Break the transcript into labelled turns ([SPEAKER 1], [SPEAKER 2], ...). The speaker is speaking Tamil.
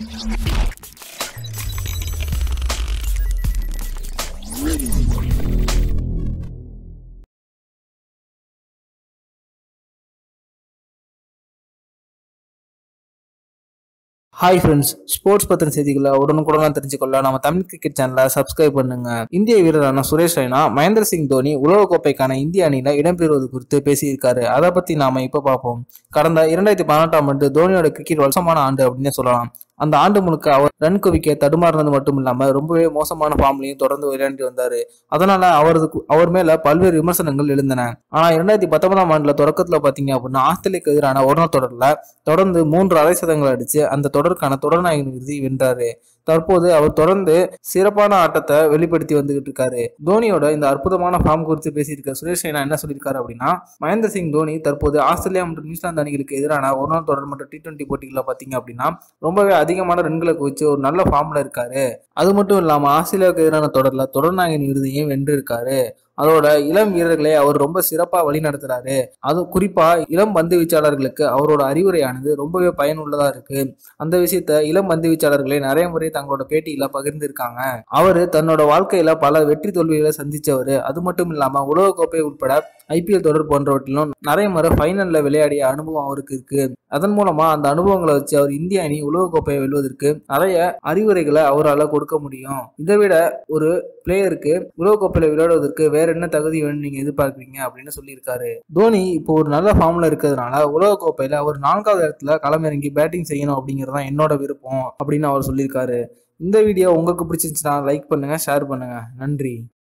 [SPEAKER 1] ஹாய் ஃப்ரெண்ட்ஸ் ஸ்போர்ட்ஸ் பத்தின செய்திகளை உடனுக்குடன் தெரிஞ்சுக்கொள்ள நம்ம தமிழ் கிரிக்கெட் சேனலை சப்ஸ்கிரைப் பண்ணுங்க இந்திய வீரரான சுரேஷ் ரெய்னா மகேந்திர சிங் தோனி உலகக்கோப்பைக்கான இந்திய அணியில இடம்பெறுவது குறித்து பேசியிருக்காரு அதை பத்தி நாம இப்ப பார்ப்போம் கடந்த இரண்டாயிரத்தி பதினெட்டாம் ஆண்டு தோனியோட கிரிக்கெட் வசமான ஆண்டு அப்படின்னே சொல்லலாம் அந்த ஆண்டு முழுக்க அவர் ரன் குவிக்க தடுமாறினது மட்டும் இல்லாம ரொம்பவே மோசமான ஃபார்ம்லையும் தொடர்ந்து விளையாண்டு வந்தாரு அதனால அவரது அவர் மேல பல்வேறு விமர்சனங்கள் எழுந்தன ஆனா இரண்டாயிரத்தி பத்தொன்பதாம் ஆண்டுல தொடக்கத்துல பாத்தீங்க அப்படின்னா ஆஸ்திரேலியாக்கு எதிரான ஒரு நாள் தொடர்ல தொடர்ந்து மூன்று அரை சதங்கள் அடிச்சு அந்த தொடருக்கான தொடர்நாயகன் விருதை வென்றாரு தற்போது அவர் தொடர்ந்து சிறப்பான ஆட்டத்தை வெளிப்படுத்தி வந்துகிட்டு இருக்காரு தோனியோட இந்த அற்புதமான ஃபார்ம் குறித்து பேசியிருக்க சுரேஷ் ரெய்னா என்ன சொல்லியிருக்காரு அப்படின்னா மகேந்திர சிங் தோனி தற்போது ஆஸ்திரேலியா மற்றும் நியூசிலாந்து அணிகளுக்கு எதிரான ஒரு நாள் தொடர் மற்றும் டி டுவெண்ட்டி போட்டிகளில் பார்த்தீங்க அப்படின்னா ரொம்பவே அதிகமான ரன்களை குவிச்சு ஒரு நல்ல ஃபார்ம்ல இருக்காரு அது மட்டும் இல்லாம ஆஸ்திரேலியாவுக்கு எதிரான தொடர்ல தொடர்நாயகன் விருதையும் வென்று இருக்காரு அதோட இளம் வீரர்களை அவர் ரொம்ப சிறப்பா வழி நடத்துறாரு அது குறிப்பா இளம் பந்து வீச்சாளர்களுக்கு அவரோட அறிவுரையானது ரொம்பவே பயனுள்ளதா இருக்கு அந்த விஷயத்த இளம் பந்து வீச்சாளர்களை நிறைய முறை தங்களோட பேட்டியில பகிர்ந்திருக்காங்க அவரு தன்னோட வாழ்க்கையில பல வெற்றி தோல்விகளை சந்திச்சவர் அது மட்டும் இல்லாம உலகக்கோப்பை உட்பட ஐபிஎல் தொடர் போன்றவற்றிலும் நிறைய முறை ஃபைனல்ல விளையாடிய அனுபவம் அவருக்கு இருக்கு அதன் மூலமா அந்த அனுபவங்களை வச்சு அவர் இந்திய அணி உலகக்கோப்பையை வெல்வதற்கு நிறைய அறிவுரைகளை அவரால் கொடுக்க முடியும் இதை விட ஒரு பிளேயருக்கு உலகக்கோப்பையில விளையாடுவதற்கு வேற என்ன தகுதி வேணும் நீங்க எதிர்பார்க்குறீங்க அப்படின்னு சொல்லியிருக்காரு தோனி இப்போ ஒரு நல்ல ஃபார்ம்ல இருக்கிறதுனால உலகக்கோப்பையில அவர் நான்காவது இடத்துல களமிறங்கி பேட்டிங் செய்யணும் அப்படிங்கிறது தான் என்னோட விருப்பம் அப்படின்னு அவர் சொல்லியிருக்காரு இந்த வீடியோ உங்களுக்கு பிடிச்சிருந்துச்சுன்னா லைக் பண்ணுங்க ஷேர் பண்ணுங்க நன்றி